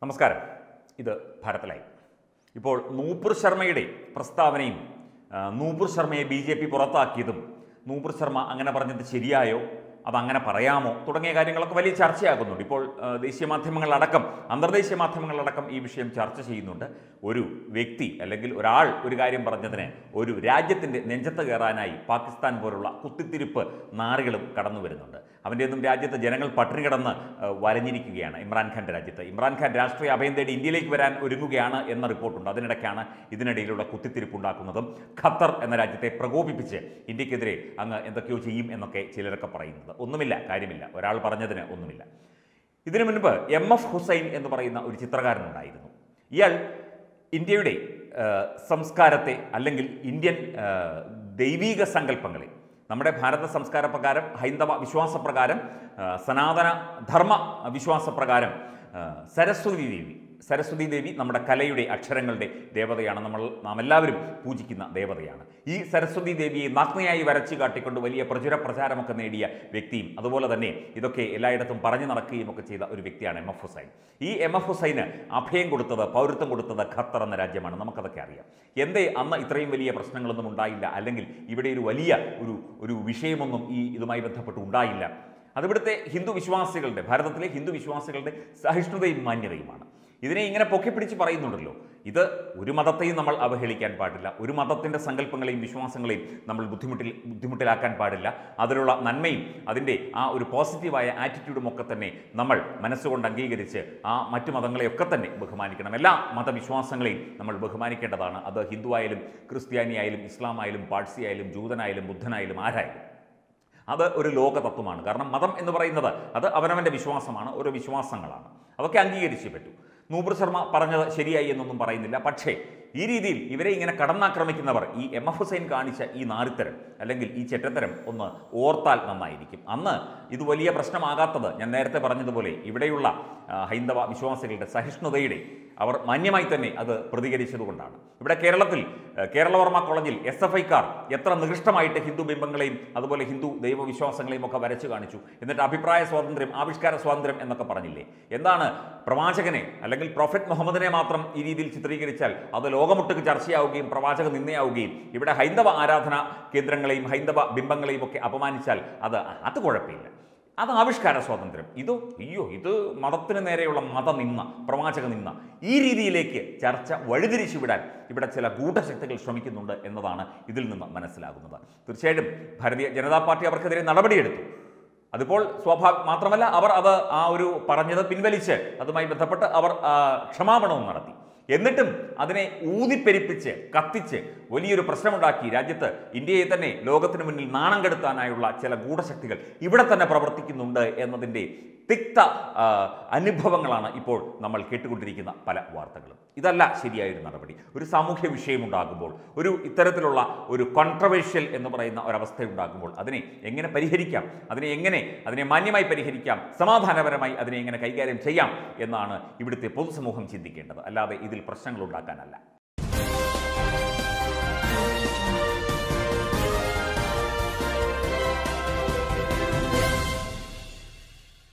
നമസ്കാരം ഇത് ഭാരത് ലൈവ് ഇപ്പോൾ നൂപുർ ശർമ്മയുടെ പ്രസ്താവനയും ആ, നൂപുർ ശർമ്മയെ ബി ജെ പി പുറത്താക്കിയതും നൂപുർ ശർമ്മ അങ്ങനെ പറഞ്ഞത് ശരിയായോ അതങ്ങനെ പറയാമോ തുടങ്ങിയ കാര്യങ്ങളൊക്കെ വലിയ ചർച്ചയാകുന്നുണ്ട് ഇപ്പോൾ ആ, ദേശീയ മാധ്യമങ്ങളടക്കം അന്തർദേശീയ മാധ്യമങ്ങളടക്കം ഈ വിഷയം ചർച്ച ചെയ്യുന്നുണ്ട് ഒരു വ്യക്തി അല്ലെങ്കിൽ ഒരാൾ ഒരു കാര്യം പറഞ്ഞതിന് ഒരു രാജ്യത്തിൻ്റെ നെഞ്ചത്ത് കയറാനായി പാകിസ്ഥാൻ പോലുള്ള കുത്തിത്തിരിപ്പ് നാറികളും കടന്നു വരുന്നുണ്ട് അവൻ്റെ ഒന്നും രാജ്യത്ത് ജനങ്ങൾ പട്ടിണി കിടന്ന് ആ, വലഞ്ഞിരിക്കുകയാണ് ഇമ്രാൻഖാൻ്റെ രാജ്യത്ത് ഇമ്രാൻഖാൻ രാഷ്ട്രീയ അഭയം തേടി ഇന്ത്യയിലേക്ക് വരാൻ ഒരുങ്ങുകയാണ് എന്ന റിപ്പോർട്ടുണ്ട് അതിനിടയ്ക്കാണ് ഇതിനിടയിലുള്ള കുത്തിത്തിരിപ്പ് ഉണ്ടാക്കുന്നതും ഖത്തർ എന്ന രാജ്യത്തെ പ്രകോപിപ്പിച്ച് ഇന്ത്യക്കെതിരെ അങ്ങ് എന്തൊക്കെയോ ചെയ്യും എന്നൊക്കെ ചിലരൊക്കെ പറയുന്നത് ഒന്നുമില്ല കാര്യമില്ല ഒരാൾ പറഞ്ഞതിന് ഒന്നുമില്ല ഇതിനു മുൻപ് എം എഫ് ഹുസൈൻ എന്ന് പറയുന്ന ഒരു ചിത്രകാരനുണ്ടായിരുന്നു ഇയാൾ ഇന്ത്യയുടെ ആ, സംസ്കാരത്തെ അല്ലെങ്കിൽ ഇന്ത്യൻ ആ, ദൈവീക സങ്കല്പങ്ങളെ നമ്മുടെ ഭാരത സംസ്കാര പ്രകാരം ഹൈന്ദവ വിശ്വാസപ്രകാരം ആ, സനാതന ധർമ്മ വിശ്വാസപ്രകാരം ആ, സരസ്വതി ദേവി സരസ്വതി ദേവി നമ്മുടെ കലയുടെ അക്ഷരങ്ങളുടെ ദേവതയാണ് നമ്മൾ നാം എല്ലാവരും പൂജിക്കുന്ന ദേവതയാണ് ഈ സരസ്വതി ദേവിയെ നഗ്നയായി വരച്ചു കാട്ടിക്കൊണ്ട് വലിയ പ്രചുര പ്രചാരമൊക്കെ നേടിയ വ്യക്തിയും അതുപോലെ തന്നെ ഇതൊക്കെ എല്ലായിടത്തും പറഞ്ഞു നടക്കുകയും ഒക്കെ ചെയ്ത ഒരു വ്യക്തിയാണ് എം എഫ് ഹുസൈൻ ഈ എം എഫ് ഹുസൈന് അഭയം കൊടുത്തത് പൗരത്വം കൊടുത്തത് ഖത്തർ എന്ന രാജ്യമാണ് നമുക്കതൊക്കെ അറിയാം എന്തേ അന്ന് ഇത്രയും വലിയ പ്രശ്നങ്ങളൊന്നും ഉണ്ടായില്ല അല്ലെങ്കിൽ ഇവിടെ ഒരു വലിയ ഒരു ഒരു വിഷയമൊന്നും ഈ ഇതുമായി ബന്ധപ്പെട്ട് ഉണ്ടായില്ല അതിവിടുത്തെ ഹിന്ദു വിശ്വാസികളുടെ ഭാരതത്തിലെ ഹിന്ദു വിശ്വാസികളുടെ സഹിഷ്ണുതയും മാന്യതയുമാണ് ഇതിനെ ഇങ്ങനെ പൊക്കിപ്പിടിച്ച് പറയുന്നുണ്ടല്ലോ ഇത് ഒരു മതത്തെയും നമ്മൾ അവഹേളിക്കാൻ പാടില്ല ഒരു മതത്തിൻ്റെ സങ്കല്പങ്ങളെയും വിശ്വാസങ്ങളെയും നമ്മൾ ബുദ്ധിമുട്ടിൽ ബുദ്ധിമുട്ടിലാക്കാൻ പാടില്ല അതിലുള്ള നന്മയും അതിൻ്റെ ആ ഒരു പോസിറ്റീവായ ആറ്റിറ്റ്യൂഡും ഒക്കെ തന്നെ നമ്മൾ മനസ്സുകൊണ്ട് അംഗീകരിച്ച് ആ മറ്റു മതങ്ങളെയൊക്കെ തന്നെ ബഹുമാനിക്കണം എല്ലാ മതവിശ്വാസങ്ങളെയും നമ്മൾ ബഹുമാനിക്കേണ്ടതാണ് അത് ഹിന്ദുവായാലും ക്രിസ്ത്യാനിയായാലും ഇസ്ലാമായാലും പാഴ്സി ആയാലും ജൂതനായാലും ബുദ്ധനായാലും ആരായാലും അത് ഒരു ലോക തത്വമാണ് കാരണം മതം എന്ന് പറയുന്നത് അത് അവനവൻ്റെ വിശ്വാസമാണ് ഓരോ വിശ്വാസങ്ങളാണ് അതൊക്കെ അംഗീകരിച്ചേ പറ്റൂ നൂപുർ ശർമ്മ പറഞ്ഞത് ശരിയായി എന്നൊന്നും പറയുന്നില്ല പക്ഷേ ഈ രീതിയിൽ ഇവരെ ഇങ്ങനെ കടന്നാക്രമിക്കുന്നവർ ഈ എം എഫ് ഹുസൈൻ കാണിച്ച ഈ നാരിത്തരം അല്ലെങ്കിൽ ഈ ചെറ്റത്തരം ഒന്ന് ഓർത്താൽ നന്നായിരിക്കും അന്ന് ഇത് വലിയ പ്രശ്നമാകാത്തത് ഞാൻ നേരത്തെ പറഞ്ഞതുപോലെ ഇവിടെയുള്ള ആ, ഹൈന്ദവ വിശ്വാസികളുടെ സഹിഷ്ണുതയുടെ അവർ മാന്യമായി തന്നെ അത് പ്രതികരിച്ചതുകൊണ്ടാണ് ഇവിടെ കേരളത്തിൽ ആ, കേരളവർമ്മ കോളേജിൽ എസ് എഫ് ഐക്കാർ എത്ര നികൃഷ്ടമായിട്ട് ഹിന്ദു ബിംബങ്ങളെയും അതുപോലെ ഹിന്ദു ദൈവവിശ്വാസങ്ങളെയും ഒക്കെ വരച്ചു കാണിച്ചു എന്നിട്ട് അഭിപ്രായ സ്വാതന്ത്ര്യം ആവിഷ്കാര സ്വാതന്ത്ര്യം എന്നൊക്കെ പറഞ്ഞില്ലേ എന്താണ് പ്രവാചകനെ അല്ലെങ്കിൽ പ്രൊഫറ്റ് മുഹമ്മദിനെ മാത്രം ഈ രീതിയിൽ ചിത്രീകരിച്ചാൽ അത് ലോകമൊട്ടുക്ക് ചർച്ചയാവുകയും പ്രവാചക നിന്നയാവുകയും ഇവിടെ ഹൈന്ദവ ആരാധന കേന്ദ്രങ്ങളെയും ഹൈന്ദവ ബിംബങ്ങളെയും ഒക്കെ അപമാനിച്ചാൽ അത് അത് കുഴപ്പമില്ല അത് ആവിഷ്കാര സ്വാതന്ത്ര്യം ഇതോ അയ്യോ ഇത് മതത്തിന് നേരെയുള്ള മതനിന്ന പ്രവാചക നിന്ന ഈ രീതിയിലേക്ക് ചർച്ച വഴിതിരിച്ചു വിടാൻ ഇവിടെ ചില ഗൂഢശക്തികൾ ശ്രമിക്കുന്നുണ്ട് എന്നതാണ് ഇതിൽ നിന്ന് മനസ്സിലാകുന്നത് തീർച്ചയായിട്ടും ഭാരതീയ ജനതാ പാർട്ടി അവർക്കെതിരെ നടപടിയെടുത്തു അതിപ്പോൾ സ്വാഭാവിക മാത്രമല്ല അവർ അത് ആ ഒരു പറഞ്ഞത് പിൻവലിച്ച് അതുമായി ബന്ധപ്പെട്ട് അവർ ആ, ക്ഷമാപണവും നടത്തി എന്നിട്ടും അതിനെ ഊതിപ്പെരിപ്പിച്ച് കത്തിച്ച് വലിയൊരു പ്രശ്നമുണ്ടാക്കി രാജ്യത്ത് ഇന്ത്യയെ തന്നെ ലോകത്തിന് മുന്നിൽ നാണം കെടുത്താനായുള്ള ചില ഗൂഢശക്തികൾ ഇവിടെ തന്നെ പ്രവർത്തിക്കുന്നുണ്ട് എന്നതിൻ്റെ തിക്ത ആ, അനുഭവങ്ങളാണ് ഇപ്പോൾ നമ്മൾ കേട്ടുകൊണ്ടിരിക്കുന്ന പല വാർത്തകളും ഇതല്ല ശരിയായൊരു നടപടി ഒരു സാമൂഹ്യ വിഷയമുണ്ടാകുമ്പോൾ ഒരു ഇത്തരത്തിലുള്ള ഒരു കോൺട്രവേഴ്ഷ്യൽ എന്ന് പറയുന്ന ഒരവസ്ഥ ഉണ്ടാകുമ്പോൾ അതിനെ എങ്ങനെ പരിഹരിക്കാം അതിനെ എങ്ങനെ അതിനെ മാന്യമായി പരിഹരിക്കാം സമാധാനപരമായി അതിനെ എങ്ങനെ കൈകാര്യം ചെയ്യാം എന്നാണ് ഇവിടുത്തെ പൊതുസമൂഹം ചിന്തിക്കേണ്ടത് അല്ലാതെ ഇതിൽ പ്രശ്നങ്ങൾ ഉണ്ടാക്കാനല്ല